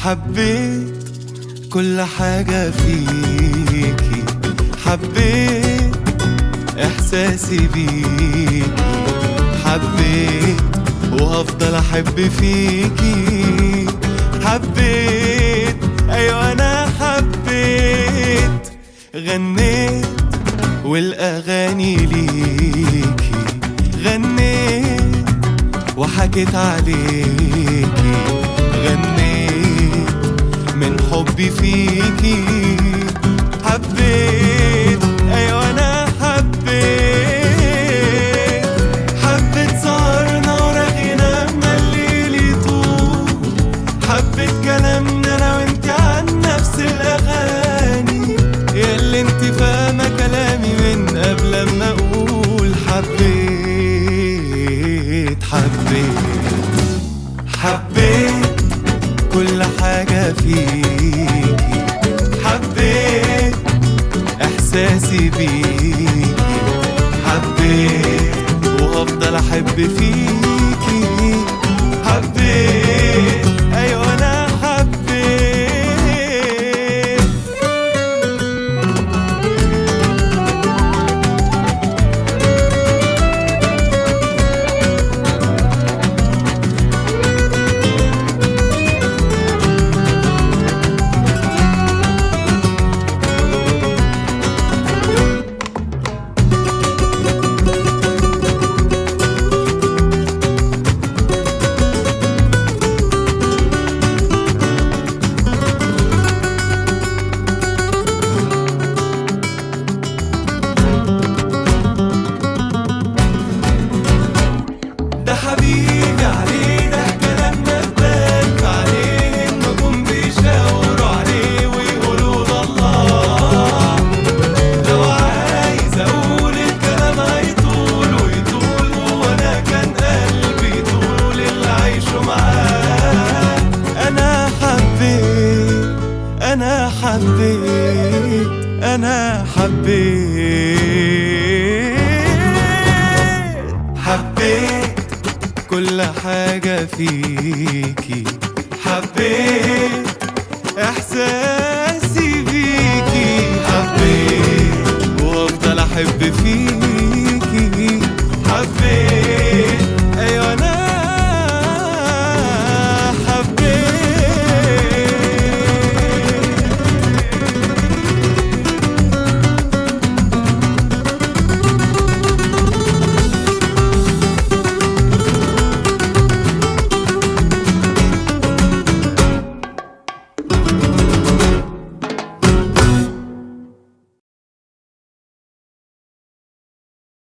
حبيت كل حاجة فيكي حبيت إحساسي بيكي حبيت وهفضل أحب فيكي حبيت أيوة أنا حبيت غنيت والأغاني ليكي غنيت وحكيت عليكي غنيت من حبي فيكي حبيت ايوه انا حبيت حبيت سهرنا ورغينا ما الليل يطول حبيت كلامنا انا وانت عن نفس الاغاني ياللي انت فاهمه كلامي من قبل ما اقول حبيت حبيت حبيت كل حاجة فيكي حبيت إحساسي بيكي حبيت وهفضل أحب فيكي حبيت أيوة أنا حبيت ده حبيبي عليه ده كلامنا اتبان عليه النجوم بيشاوروا عليه ويقولوا ده الله لو عايز اقول الكلام هيطول ويطول وانا كان قلبي طول اللي عايشه معاه انا حبيت انا حبيت انا حبيت حبيت كل حاجة فيكي حبيت إحساسي بيكي حبيت وأفضل أحب